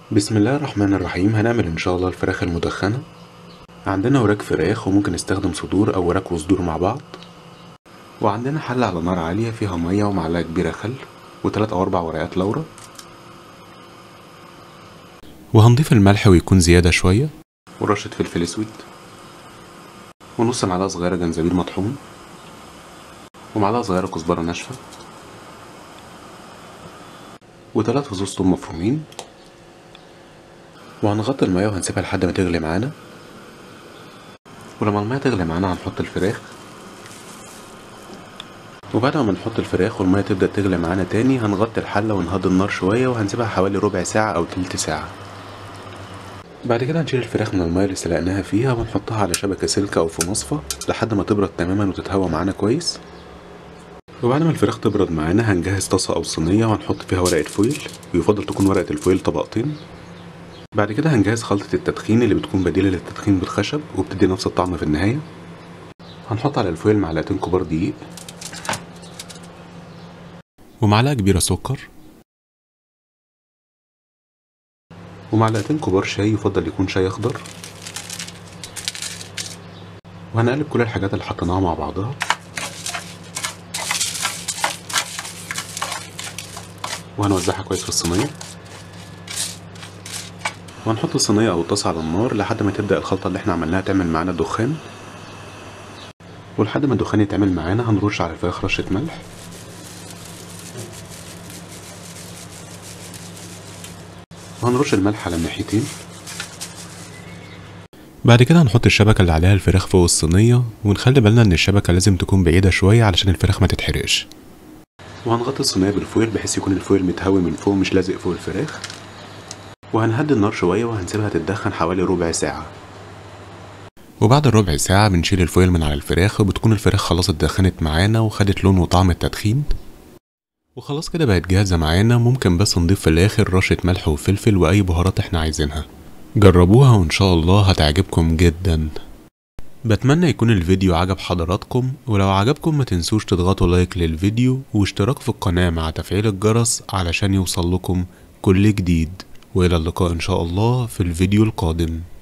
بسم الله الرحمن الرحيم هنعمل ان شاء الله الفراخ المدخنة عندنا وراك فراخ وممكن نستخدم صدور او وراك وصدور مع بعض وعندنا حلة على نار عالية فيها مية ومعلقة كبيرة خل وتلات او اربع ورقات لورا وهنضيف الملح ويكون زيادة شوية ورشة فلفل اسود ونص معلقة صغيرة جنزبيل مطحون ومعلقة صغيرة كزبرة ناشفة وتلات فصوص توم مفرومين وهنغطي المية وهنسيبها لحد ما تغلي معانا ولما المية تغلي معانا هنحط الفراخ وبعد ما نحط الفراخ والمية تبدأ تغلي معانا تاني هنغطي الحلة ونهدي النار شوية وهنسيبها حوالي ربع ساعة أو تلت ساعة بعد كده هنشيل الفراخ من المية اللي سلقناها فيها ونحطها على شبكة سلكة أو في مصفى لحد ما تبرد تماما وتتهوى معانا كويس وبعد ما الفراخ تبرد معانا هنجهز طاسة أو صينية وهنحط فيها ورقة فويل ويفضل تكون ورقة الفويل طبقتين بعد كده هنجهز خلطة التدخين اللي بتكون بديلة للتدخين بالخشب وبتدي نفس الطعم في النهاية هنحط على الفويل معلقتين كبار دقيق ومعلقة كبيرة سكر ومعلقتين كبار شاي يفضل يكون شاي أخضر وهنقلب كل الحاجات اللي حطيناها مع بعضها وهنوزعها كويس في الصينية وهنحط الصينية أو الطاسة على النار لحد ما تبدأ الخلطة اللي احنا عملناها تعمل معانا دخان ولحد ما الدخان يتعمل معانا هنرش على الفراخ رشة ملح وهنرش الملح على الناحيتين بعد كده هنحط الشبكة اللي عليها الفراخ فوق الصينية ونخلي بالنا ان الشبكة لازم تكون بعيدة شوية علشان الفراخ ما تتحرقش وهنغطي الصينية بالفويل بحيث يكون الفويل متهوي من فوق مش لازق فوق الفراخ وهنهدي النار شوية وهنسيبها تتدخن حوالي ربع ساعة وبعد الربع ساعة بنشيل الفويل من على الفراخ وبتكون الفراخ خلاص اتدخنت معانا وخدت لون وطعم التدخين وخلاص كده بقت جاهزة معانا ممكن بس نضيف في الآخر رشة ملح وفلفل وأي بهارات احنا عايزينها جربوها وإن شاء الله هتعجبكم جدا بتمنى يكون الفيديو عجب حضراتكم ولو عجبكم ما تنسوش تضغطوا لايك للفيديو واشتراك في القناة مع تفعيل الجرس علشان يوصل لكم كل جديد وإلى اللقاء إن شاء الله في الفيديو القادم